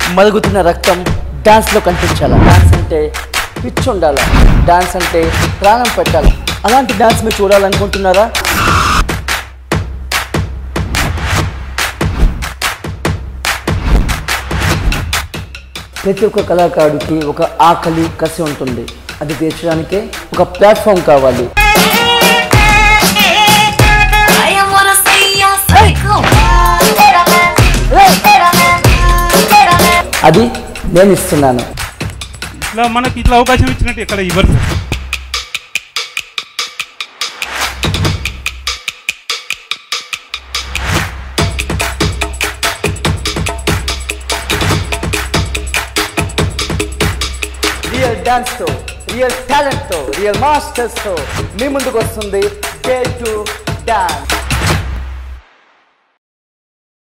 మరుగుతున్న రక్తం డాన్స్లో కనిపించాలి డాన్స్ అంటే పిచ్చి ఉండాలి డాన్స్ అంటే ప్రాణం పెట్టాలి అలాంటి డాన్స్ మీరు చూడాలనుకుంటున్నారా ప్రతి ఒక్క కళాకారుడికి ఒక ఆకలి కసి ఉంటుంది అది తీర్చడానికే ఒక ప్లాట్ఫామ్ కావాలి I am wanna say you're psycho. అది నేను ఇస్తున్నాను ఇట్లా మనకి ఇట్లా అవకాశం ఇచ్చినట్టు ఎక్కడ ఇవ్వరు సార్ రియల్ డాన్స్తో రియల్ టాలెంట్తో రియల్ మాస్టర్స్తో మీ ముందుకు వస్తుంది డే టు డాన్స్